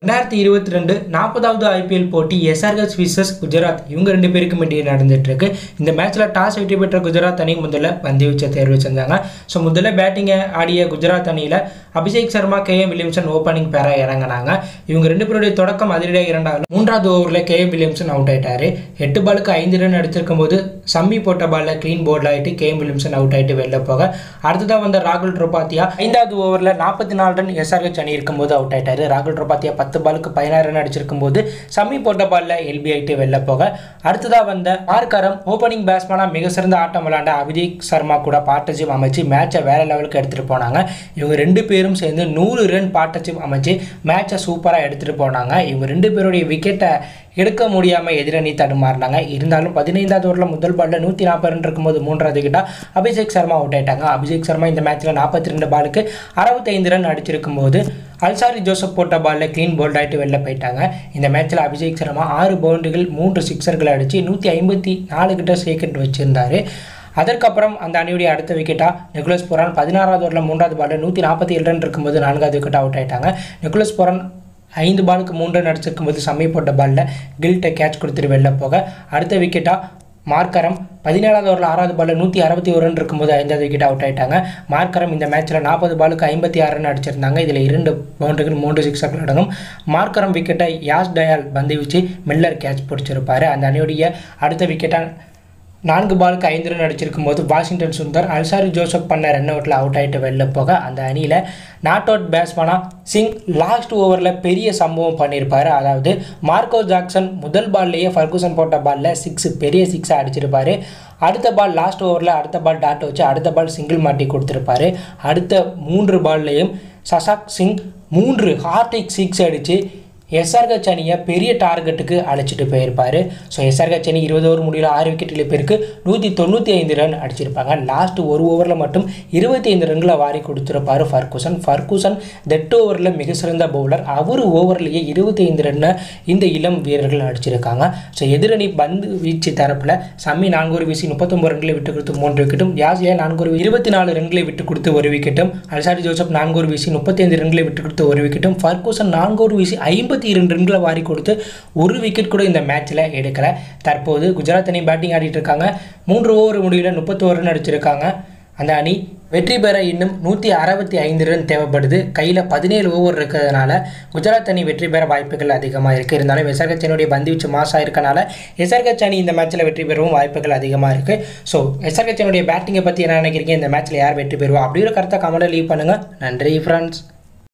ரெண்டாயிரத்தி இருபத்தி ரெண்டு நாற்பதாவது ஐபிஎல் போட்டி எஸ்ஆர்ஹெச் விசஸ் குஜராத் இவங்க ரெண்டு பேருக்கும் இடையே நடந்துட்டு இருக்கு இந்த மேட்ச்ல டாஸ் வெற்றி பெற்ற குஜராத் அணி முதல்ல பந்து வீச்ச தேர்வு செஞ்சாங்க ஸோ முதல்ல பேட்டிங்கை ஆடிய குஜராத் அணியில் Abhishek Sharma K M Williamson opening பேரா இறங்கினாங்க இவங்க ரெண்டு பேருடைய தொடக்கம் அதிரடியாக இரண்டாவது மூன்றாவது ஓவரில் கே எம் வில்லியம்சன் அவுட் ஆயிட்டாரு எட்டு பாலுக்கு ஐந்து ரன் அடிச்சிருக்கும் போது சம்மி போட்ட பால்ல க்ளீன் போர்டில் ஆயிட்டு கே எம் வில்லியம்சன் அவுட் ஆயிட்டு வெளில போக அடுத்ததாக வந்த ராகுல் ட்ரோபாத்தியா ஐந்தாவது ஓவரில் நாற்பத்தி நாலு ரன் எஸ்ஆர்ஹெச் அணி இருக்கும்போது அவுட் ஆயிட்டாரு ராகுல் ட்ரோபாத்தியா பத்து பாலுக்கு பதினாறு ரன் அடிச்சிருக்கும் போது சம்மி போட்ட பால்ல எல்பி ஆயிட்டு வெளில போக அடுத்ததாக வந்த மார்க்கரம் ஓப்பனிங் பேட்ஸ்மேனாக மிக சிறந்த ஆட்டம் விளையாண்ட அபிஷேக் சர்மா கூட பார்ட்னர்ஷிப் அமைச்சு மேட்சை வேற லெவலுக்கு எடுத்துகிட்டு போனாங்க இவங்க ரெண்டு பேரும் சேர்ந்து நூறு ரன் பார்ட்னர்ஷிப் அமைச்சு மேட்சை சூப்பராக எடுத்துகிட்டு போனாங்க இவங்க ரெண்டு பேருடைய விக்கெட்டை எடுக்க முடியாமல் எதிரணி தடுமாறினாங்க இருந்தாலும் பதினைந்தாவது ஓவரில் முதல் பாலில் நூற்றி நாற்பது ரன் இருக்கும்போது மூன்றாவது விக்கெட்டா அபிஷேக் சர்மா அவுட் ஆயிட்டாங்க அபிஷேக் சர்மா இந்த மேட்ச்சில் நாற்பத்தி ரெண்டு பாலுக்கு அறுபத்தைந்து ரன் அடிச்சிருக்கும் போது அல்சாரி ஜோசப் போட்ட பாலில் க்ளீன் போல்ட் ஆகிட்டு வெளில போயிட்டாங்க இந்த மேட்ச்சில் அபிஷேக் சர்மா ஆறு பவுண்டரிகள் மூன்று சிக்ஸர்கள் அடித்து நூற்றி ஐம்பத்தி நாலு கிட்ட விக்கெட் வச்சுருந்தாரு அதற்கப்புறம் அந்த அணியுடைய அடுத்த விக்கெட்டாக நிகுலஸ் போரான் பதினாறாவது ஓவரில் மூன்றாவது பாலில் நூற்றி நாற்பத்தி ஏழு ரன் இருக்கும்போது நான்காவது விக்கெட் அவுட் ஆயிட்டாங்க நிகுலஸ் போரான் ஐந்து பாலுக்கு மூன்று ரன் அடிச்சிருக்கும் போது சம்மி போட்ட பாலில் கில்ட்டை கேட்ச் கொடுத்துட்டு வெளில போக அடுத்த விக்கெட்டாக மார்க்கரம் பதினேழாவது ஓவரில் ஆறாவது பாலில் நூற்றி அறுபத்தி ஒரு ரன் இருக்கும்போது ஐந்தாவது விக்கெட் அவுட் ஆயிட்டாங்க மார்க்கரம் இந்த மேட்ச்சில் நாற்பது பாலுக்கு ஐம்பத்தி ஆறு ரன் அடிச்சிருந்தாங்க இதில் இரண்டு பவுண்டரிகள் மூன்று சிக்ஸர்கள் அடங்கும் மார்க்கரம் விக்கெட்டை யாஸ் டயால் பந்து வச்சு மில்லர் கேட்ச் பிடிச்சிருப்பாரு அந்த அணியுடைய அடுத்த விக்கெட்டாக நான்கு பாலுக்கு ஐந்து ரன் அடிச்சிருக்கும் போது வாஷிங்டன் சுந்தர் அல்சாரி ஜோசப் பண்ண ரன் அவுட்டில் அவுட் ஆகிட்டு வெளில போக அந்த அணியில் நாட் அவுட் பேட்ஸ்மேனாக சிங் லாஸ்ட் ஓவரில் பெரிய சம்பவம் பண்ணியிருப்பாரு அதாவது மார்க்கோ ஜாக்சன் முதல் பால்லையே ஃபர்கூசன் போட்ட பாலில் சிக்ஸ் பெரிய சிக்ஸாக அடிச்சிருப்பாரு அடுத்த பால் லாஸ்ட் ஓவரில் அடுத்த பால் டாட் வச்சு அடுத்த பால் சிங்கிள் மாட்டி கொடுத்துருப்பாரு அடுத்த மூன்று பால்லையும் சசாக் சிங் மூன்று ஹார்டிக் சிக்ஸ் அடித்து எஸ்ஆர்ஹெச் அணியை பெரிய டார்கெட்டுக்கு அழைச்சிட்டு போயிருப்பார் ஸோ எஸ்ஆர்ஹெச் அணி இருபது ஓவர் முடியல ஆறு விக்கெட் இழப்பிற்கு நூற்றி தொண்ணூற்றி ஐந்து ரன் அடிச்சிருப்பாங்க லாஸ்ட் ஒரு ஓவரில் மட்டும் இருபத்தி ஐந்து ரன்களை வாரி கொடுத்துருப்பாரு ஃபர்கூசன் ஃபர்கூசன் டெட் ஓவரில் மிக சிறந்த பவுலர் அவர் ஓவர்லேயே இருபத்தி ஐந்து ரன்னை இந்த இளம் வீரர்கள் அடிச்சிருக்காங்க ஸோ எதிரணி பந்து வீச்சு தரப்பில் சம்மி நான்கு ஒரு வீசி முப்பத்தொம்பது ரன்களை விட்டு கொடுத்து மூன்று விக்கெட்டும் யாசியா நான்கு ஒரு இருபத்தி நாலு ரன்களை விட்டு கொடுத்து ஒரு விக்கெட்டும் அல்சாரி ஜோசப் நான்கு ஒரு வீசி முப்பத்தைந்து ரன்களை விட்டு கொடுத்து ஒரு விக்கெட்டும் ஃபர்கூசன் நான்கு ஒரு வீசி ஐம்பத்தி இருபத்தி இரண்டு ரன்களை வாரி கொடுத்து ஒரு விக்கெட் கூட இந்த மேட்ச்சில் எடுக்கலை தற்போது குஜராத் அணி பேட்டிங் ஆடிட்டு இருக்காங்க மூன்று ஓவர் முடிவில் முப்பத்தோரு ரன் அடிச்சிருக்காங்க அந்த அணி வெற்றி பெற இன்னும் நூற்றி அறுபத்தி ஐந்து ரன் தேவைப்படுது கையில் பதினேழு ஓவர் இருக்கிறதுனால குஜராத் அணி வெற்றி பெற வாய்ப்புகள் அதிகமாக இருக்குது இருந்தாலும் எஸ்ஆர்ஹெச் அணியுடைய பந்து வீச்சு மாசாக இருக்கனால எஸ்ஆர்ஹெச் அணி இந்த மேட்ச்சில் வெற்றி பெறவும் வாய்ப்புகள் அதிகமாக இருக்குது ஸோ எஸ்ஆர்ஹெச் அணியுடைய பேட்டிங்கை பற்றி என்ன நினைக்கிறீங்க இந்த மேட்ச்சில் யார் வெற்றி பெறுவா அப்படிங்கிற கருத்தை கமெண்ட்டில் லீவ் பண்ணுங்கள் நன்றி ஃப்ரெண்ட்ஸ்